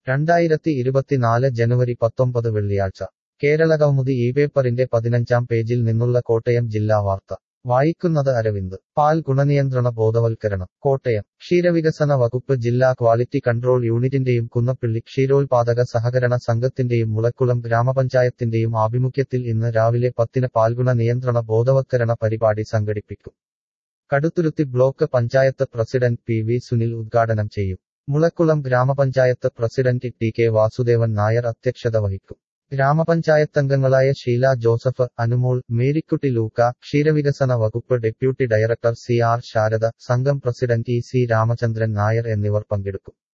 രണ്ടായിരത്തി ഇരുപത്തിനാല് ജനുവരി പത്തൊമ്പത് വെള്ളിയാഴ്ച കേരളകൗമുദി ഈ പേപ്പറിന്റെ പതിനഞ്ചാം പേജിൽ നിന്നുള്ള കോട്ടയം ജില്ലാ വാർത്ത വായിക്കുന്നത് അരവിന്ദ് പാൽ ഗുണനിയന്ത്രണ ബോധവൽക്കരണം കോട്ടയം ക്ഷീരവികസന വകുപ്പ് ജില്ലാ ക്വാളിറ്റി കൺട്രോൾ യൂണിറ്റിന്റെയും കുന്നപ്പിള്ളി ക്ഷീരോത്പാദക സഹകരണ സംഘത്തിന്റെയും മുളക്കുളം ഗ്രാമപഞ്ചായത്തിന്റെയും ആഭിമുഖ്യത്തിൽ ഇന്ന് രാവിലെ പത്തിന് പാൽഗുണ നിയന്ത്രണ ബോധവത്കരണ പരിപാടി സംഘടിപ്പിക്കും Kaduthuruthy block panchayat president P V Sunil ഉദ്ഘാടനം ചെയ്യും മുളക്കുളം ഗ്രാമപഞ്ചായത്ത് president T K Vasudevan Nair അധ്യക്ഷത വഹിക്കും ഗ്രാമപഞ്ചായത്തംഗങ്ങളായ ഷീല ജോസഫ് അനുമോൾ മേരിക്കുട്ടി ലൂക്ക ക്ഷീരവികസന വകുപ്പ് deputy director C R Sarada സംഘം president E C Ramachandran Nair എന്നിവർ പങ്കെടുക്കും